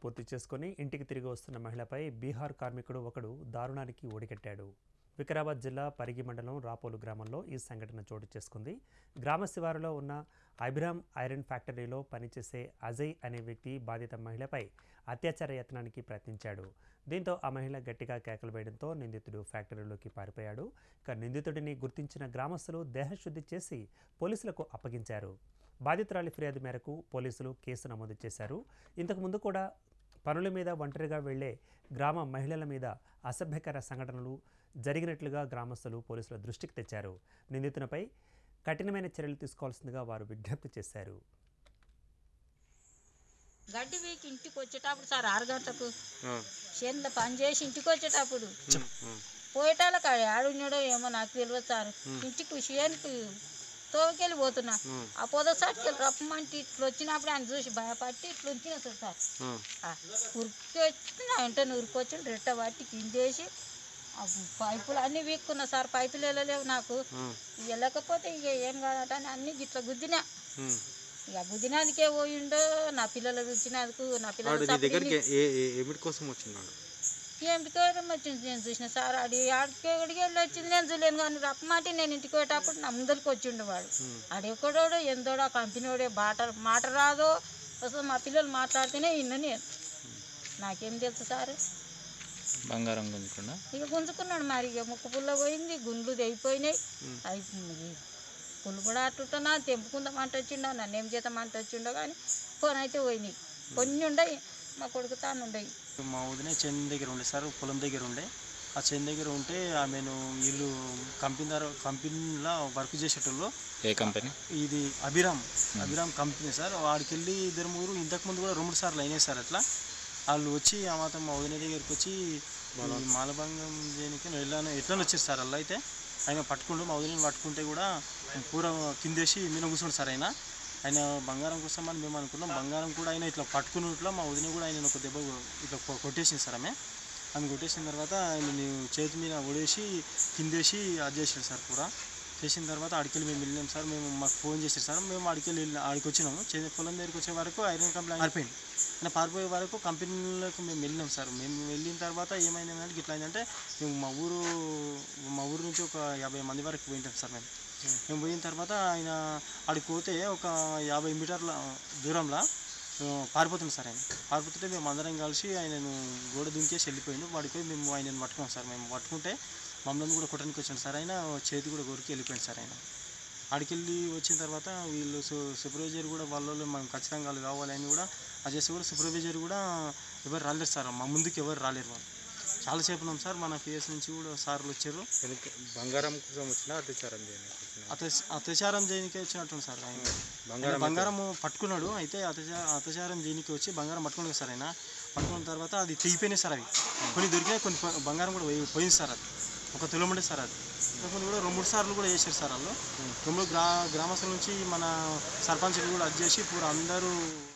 పూర్తి చేసుకుని ఇంటికి తిరిగి వస్తున్న మహిళపై బీహార్ కార్మికుడు ఒకడు దారుణానికి ఒడిగట్టాడు వికారాబాద్ జిల్లా పరిగి మండలం రాపోలు గ్రామంలో ఈ సంఘటన చోటు చేసుకుంది గ్రామ శివారులో ఉన్న ఐబ్రామ్ ఐరన్ ఫ్యాక్టరీలో పనిచేసే అజయ్ అనే వ్యక్తి బాధిత మహిళపై అత్యాచార యత్నానికి ప్రయత్నించాడు దీంతో ఆ మహిళ గట్టిగా కేకలు వేయడంతో నిందితుడు ఫ్యాక్టరీలోకి పారిపోయాడు ఇక నిందితుడిని గుర్తించిన గ్రామస్తులు దేహశుద్ధి చేసి పోలీసులకు అప్పగించారు బాధితురాలి ఫిర్యాదు మేరకు పోలీసులు కేసు నమోదు చేశారు ఇంతకుముందు కూడా పనుల మీద ఒంటరిగా వెళ్లే గ్రామ మహిళల మీద అసభ్యకర సంఘటనలు జరిగినట్లుగా గ్రామస్తులు పోలీసుల దృష్టికి తెచ్చారు నిందితునిపై కఠినమైన చర్యలు తీసుకోవాల్సిందిగా వారు విజ్ఞప్తి చేశారు గడ్డి వీకి ఇంటికి వచ్చేటప్పుడు సార్ ఆరు గంటలకు చేనులో పని చేసి ఇంటికి వచ్చేటప్పుడు పోయేటాలకు ఆడున్నాడో ఏమో నాకు తెలియదు సార్ ఇంటికి చేనుకి తోకెళ్ళి పోతున్నా ఆ పొదసాటికి రప్పమంటే ఇట్లా వచ్చినప్పుడు ఆయన చూసి భయపట్టి ఇట్లా ఉంచిన సార్ ఆ, ఉరికి వచ్చి నా వెంటనే ఉరికి వచ్చి రెట్ట పట్టి కిందేసి ఆ పైపులు అన్నీ వీక్కున్నా సార్ పైపులు వెళ్ళలేవు నాకు వెళ్ళకపోతే ఇక ఏం కాదట అని అన్ని గిట్ల గుద్దినా ఇక గుద్దినందుకే పోయిండో నా పిల్లలు వచ్చినందుకు నా వాడు నీ దగ్గరికి పిల్లలు ఏ ఏ- ఏమిటి కోసం వచ్చినాడు ఏమిటికో వచ్చింది నేను చూసిన సార్ ఆడి ఆడికి ఎక్కడికి వెళ్ళి వచ్చింది నేను చూడలేను కానీ రప్పమాటి నేను ఇంటికి పోయేటప్పుడు నా ముందరికి వచ్చిండు వాడు ఆడు ఎక్కడోడో ఎందోడో కంపెనీ వాడే బాట మాట రాదో అసలు మా పిల్లలు మాట్లాడితేనే విన్నా నేను నాకేం తెలుసు సార్ బంగారం గుంజుకుండా ఇక గుంజుకున్నాడు మరి ఇక ముక్కు పుల్ల పోయింది గుండ్లు తెగిపోయినాయి అవి పుల్లు కూడా అట్టుంటున్నా తెంపుకుందాం అంట వచ్చిండో నన్ను ఏం చేద్దాం అంట వచ్చిండో కానీ ఫోన్ అయితే పోయినాయి కొన్ని ఉండయి మా కొడుకు తాను ఉండయి మా వదిన చేను దగ్గర ఉండే సార్ పొలం దగ్గర ఉండే ఆ చేను దగ్గర ఉంటే ఆమెను వీళ్ళు కంపెనీ ద్వారా కంపెనీలో వర్క్ చేసేటోళ్ళు ఏ కంపెనీ ఇది అభిరామ్ అభిరామ్ కంపెనీ సార్ వాడికి వెళ్ళి ఇద్దరు ముగ్గురు ఇంతకుముందు కూడా రెండు సార్లు అయినాయి సార్ అట్లా వాళ్ళు వచ్చి ఆ మాత్రం మా వదిన దగ్గరికి వచ్చి ఈ మాలభంగం చేయడానికి వెళ్ళాను ఎట్లా వచ్చారు సార్ అలా అయితే ఆయన పట్టుకుంటూ మా వదిలిని పట్టుకుంటే కూడా పూర కిందేసి మీద కూర్చుండు సార్ ఆయన ఆయన బంగారం కోసం అని మేము అనుకున్నాం బంగారం కూడా ఆయన ఇట్లా పట్టుకున్నట్లో మా వదిన కూడా ఆయన ఒక దెబ్బ ఇట్లా కొ- కొట్టేసింది సార్ ఆమె ఆమె కొట్టేసిన తర్వాత ఆయన చేతి మీద ఒడేసి కిందేసి అది చేసాడు సార్ పూర చేసిన తర్వాత ఆడికెళ్ళి మేము వెళ్ళినాం సార్ మేము మాకు ఫోన్ చేశారు సార్ మేము ఆడికెళ్ళి వెళ్ళి ఆడికి వచ్చినాము చే- పొలం దగ్గరికి వచ్చే వరకు ఐరన్ కంపెనీ ఆరిపోయింది ఆయన పారిపోయే వరకు కంపెనీలకు మేము వెళ్ళినాం సార్ మేము వెళ్ళిన తర్వాత ఏమైందంటే ఇట్లా అయిందంటే మేము మా ఊరు మా ఊరు నుంచి ఒక యాభై మంది వరకు పోయింటాం సార్ మేము మేము పోయిన తర్వాత ఆయన ఆడికి పోతే ఒక యాభై మీటర్ల దూరంలో ఆ, పారిపోతుంది సార్ ఆయన పారిపోతుంటే మేము అందరం కలిసి ఆయనను గోడ దుంకేసి వెళ్ళిపోయిండు వాడికి పోయి మేము ఆయనను పట్టుకున్నాం సార్ మేము పట్టుకుంటే మమ్మల్ని కూడా కొట్టడానికి వచ్చాను సార్ ఆయన చేతి కూడా కొరికి వెళ్ళిపోయింది సార్ ఆయన ఆడికెళ్ళి వచ్చిన తర్వాత వీళ్ళు సు సూపర్వైజర్ కూడా వాళ్ళ వాళ్ళు మనం ఖచ్చితంగా వాళ్ళు కావాలని కూడా అది చేస్తే కూడా సూపర్వైజర్ కూడా ఎవరు రాలేరు సార్ మా ముందుకు ఎవరు రాలేరు వాళ్ళు చాలాసేపు ఉన్నాం సార్ మన పిఎస్ నుంచి కూడా సార్లు వచ్చారు ఎందుకు బంగారం కోసం వచ్చినా అత్యాచారం చేయడానికి వచ్చినా అత్య అత్యాచారం చేయనికే వచ్చినట్టుంది సార్ ఆయన బంగారం ఆయన బంగారం పట్టుకున్నాడు అయితే అత్యాచార అత్యాచారం చేయనికి వచ్చి బంగారం పట్టుకున్నాడు సార్ ఆయన పట్టుకున్న తర్వాత అది తెగిపోయినాయి సార్ అవి కొన్ని దొరికినాయి కొన్ని పో- బంగారం కూడా పోయి- పోయింది సార్ అది ఒక తులముండే సార్ అది ఇంతకుముందు కూడా రెండు మూడు సార్లు కూడా చేశారు సార్ వాళ్ళు రెండు మూడు గ్రా గ్రామస్తుల నుంచి మన సర్పంచ్లు కూడా అది చేసి పూర అందరూ